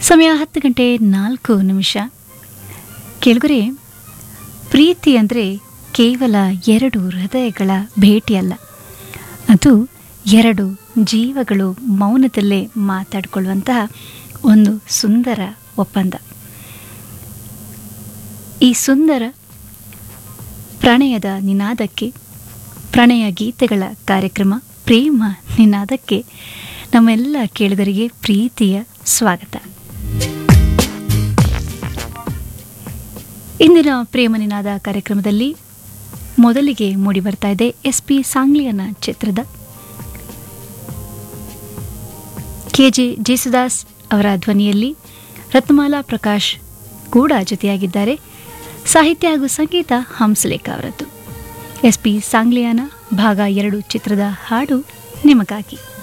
ಸಮಯ ಹತ್ತು ಗಂಟೆ ನಾಲ್ಕು ನಿಮಿಷ ಕೆಳಗರೆ ಪ್ರೀತಿ ಅಂದರೆ ಕೇವಲ ಎರಡು ಹೃದಯಗಳ ಭೇಟಿಯಲ್ಲ ಅದು ಎರಡು ಜೀವಗಳು ಮೌನದಲ್ಲೇ ಮಾತಾಡಿಕೊಳ್ಳುವಂತಹ ಒಂದು ಸುಂದರ ಒಪ್ಪಂದ ಈ ಸುಂದರ ಪ್ರಣಯದ ನಿನಾದಕ್ಕೆ ಪ್ರಣಯ ಗೀತೆಗಳ ಕಾರ್ಯಕ್ರಮ ಪ್ರೇಮ ನಿನಾದಕ್ಕೆ ನಮ್ಮೆಲ್ಲ ಕೇಳುಗರಿಗೆ ಪ್ರೀತಿಯ ಸ್ವಾಗತ ಇಂದಿನ ಪ್ರೇಮ ನಿನಾದ ಕಾರ್ಯಕ್ರಮದಲ್ಲಿ ಮೊದಲಿಗೆ ಮೂಡಿ ಬರ್ತಾ ಇದೆ ಎಸ್ ಪಿ ಸಾಂಗ್ಲಿಯನ ಚಿತ್ರದ ಕೆ ಜೆ ಜೇಸುದಾಸ್ ಅವರ ಧ್ವನಿಯಲ್ಲಿ ರತ್ನಮಾಲಾ ಪ್ರಕಾಶ್ ಕೂಡ ಜೊತೆಯಾಗಿದ್ದಾರೆ ಸಾಹಿತ್ಯ ಹಾಗೂ ಸಂಗೀತ ಹಂಸಲೇಖ ಅವರದ್ದು ಎಸ್ ಪಿ ಸಾಂಗ್ಲಿಯಾನ ಭಾಗ ಎರಡು ಚಿತ್ರದ ಹಾಡು ನಿಮಗಾಗಿ